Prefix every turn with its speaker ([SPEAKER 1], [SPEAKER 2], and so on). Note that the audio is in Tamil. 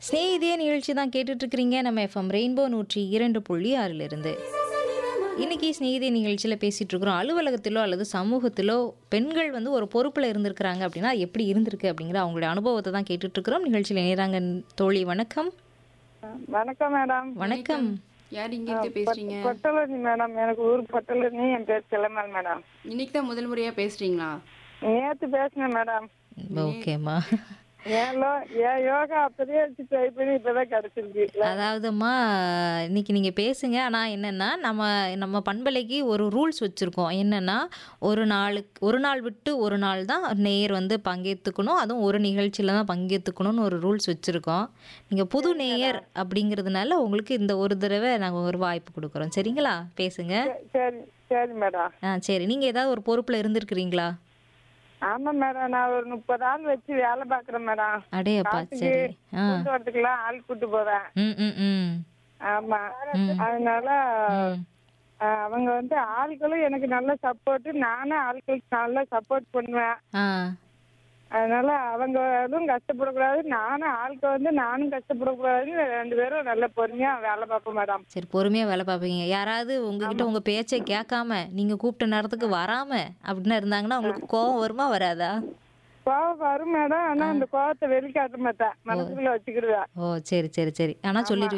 [SPEAKER 1] ஸ்நேகிதிய நிகழ்ச்சி தான் கேட்டுட்டு இருக்கிறீங்க நம்ம எஃப்எம் ரெயின்போ நூற்றி இரண்டு புள்ளி ஆறிலிருந்து இன்னைக்கு ஸ்நேகிதி நிகழ்ச்சியில் பேசிட்டு இருக்கிறோம் அலுவலகத்திலோ அல்லது சமூகத்திலோ பெண்கள் வந்து ஒரு பொறுப்பில் இருந்திருக்கிறாங்க அப்படின்னா அது எப்படி இருந்திருக்கு அப்படிங்கிற அவங்களுடைய அனுபவத்தை தான் கேட்டுட்டு இருக்கிறோம் நிகழ்ச்சியில் நேராங்க தோழி வணக்கம்
[SPEAKER 2] வணக்கம் மேடம்
[SPEAKER 1] வணக்கம்
[SPEAKER 3] யார் இங்க இருந்து பேசுறீங்க
[SPEAKER 2] பொட்டலனி மேடம் எனக்கு ஊர் பொட்டலனி என் பேர் செல்லம்மாள் மேடம்
[SPEAKER 3] இன்னைக்கு தான் முதல் முறையா பேசுறீங்களா
[SPEAKER 2] நேத்து பேசினேன் மேடம்
[SPEAKER 1] ஓகேம்மா
[SPEAKER 2] ஏலோ ஏன் யோகா அப்படியே வச்சு ட்ரை பண்ணி இப்பதான் கிடைச்சிருக்கு
[SPEAKER 1] அதாவதும்மா இன்னைக்கு நீங்கள் பேசுங்க ஆனால் என்னென்னா நம்ம நம்ம பண்பலைக்கு ஒரு ரூல்ஸ் வச்சுருக்கோம் என்னென்னா ஒரு நாளுக்கு ஒரு நாள் விட்டு ஒரு நாள் தான் நேயர் வந்து பங்கேற்றுக்கணும் அதுவும் ஒரு நிகழ்ச்சியில் தான் பங்கேற்றுக்கணும்னு ஒரு ரூல்ஸ் வச்சுருக்கோம் நீங்கள் புது நேயர் அப்படிங்கிறதுனால உங்களுக்கு இந்த ஒரு தடவை நாங்கள் ஒரு வாய்ப்பு கொடுக்குறோம் சரிங்களா பேசுங்க
[SPEAKER 2] சரி சரி மேடம்
[SPEAKER 1] ஆ சரி நீங்கள் ஏதாவது ஒரு பொறுப்பில் இருந்திருக்கிறீங்களா
[SPEAKER 2] ஆமா மேடம் நான் ஒரு முப்பது ஆள் வச்சு வேலை பாக்குறேன் மேடம்
[SPEAKER 1] அடேப்பா
[SPEAKER 2] காட்டுக்கு
[SPEAKER 1] சரி ஆ
[SPEAKER 2] கொண்டு வரதுக்கெல்லாம் ஆள் கூட்டு போறேன்
[SPEAKER 1] ம் ம் ம்
[SPEAKER 2] ஆமா அதனால ஆ, அவங்க வந்து ஆட்களும் எனக்கு நல்ல சப்போர்ட் நானும் ஆட்களுக்கு நல்லா சப்போர்ட் பண்ணுவேன்
[SPEAKER 1] ஆ
[SPEAKER 2] அதனால அவங்களும் கஷ்டப்படக்கூடாது நானும் ஆளுக்கு வந்து நானும் கஷ்டப்படக்கூடாதுன்னு ரெண்டு பேரும் நல்ல பொறுமையா வேலை பார்ப்போம் மேடம்
[SPEAKER 1] சரி பொறுமையாக வேலை பார்ப்பீங்க யாராவது உங்ககிட்ட உங்கள் பேச்சை கேட்காம நீங்கள் கூப்பிட்ட நேரத்துக்கு வராம அப்படின்னு இருந்தாங்கன்னா உங்களுக்கு கோவம் வருமா வராதா
[SPEAKER 2] கோவம் வரும் மேடம் ஆனா அந்த கோவத்தை வெளிக்காட்ட மாட்டேன் மனசுக்குள்ள வச்சுக்கிடுவேன்
[SPEAKER 1] ஓ சரி சரி சரி ஆனால் சொல்லிடுவீங்க